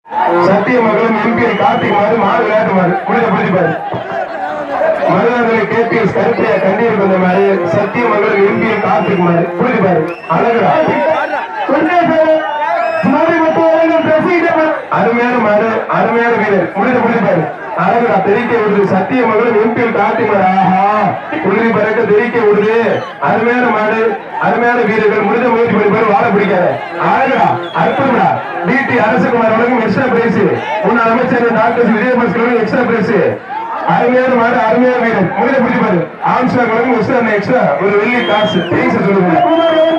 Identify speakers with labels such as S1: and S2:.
S1: Sathyamangalam MP Karthik மாறு மாறு விளையாட்டு மாறு முடிஞ்ச பிடிப்பாரு மருதாந்திரி கேபிஎஸ் கருப்பையா கண்ணீர் வந்த மாதிரி சத்தியமங்கலம் எம்பி கார்த்திக் மாறு பிடிப்பாரு அழகுடா கொஞ்சே பேரு சுமாரி மட்டும் ஒழுங்கு பேசிக்கிட்டே பாரு. அருமையான மாடு அருமையான வீரர் முடிஞ்ச பிடிப்பாரு அழகுடா தெரிக்க விடுது சத்தியமங்கலம் எம்பி கார்த்திக் மாறு ஆஹா புள்ளி பறக்க தெரிக்க விடுது அருமையான மாடு அருமையான வீரர்கள் முடிஞ்ச முயற்சி பண்ணிப்பாரு வாழ பிடிக்காத அழகுடா அற்புதம்டா டிடி அரசகுமார் வழங்கும் எக்ஸ்ட்ரா பிரைஸ் முன்னாள் அமைச்சர் டாக்டர் விஜயபாஸ்கர் எக்ஸ்ட்ரா பிரைஸ் அருமையான மாடு அருமையான வீரர் முதல்ல பிடிப்பாரு ஆம்ஸ்டாக் வழங்கும் எக்ஸ்ட்ரா எக்ஸ்ட்ரா ஒரு வெள்ளி காசு பிரைஸ் சொல்லுங்க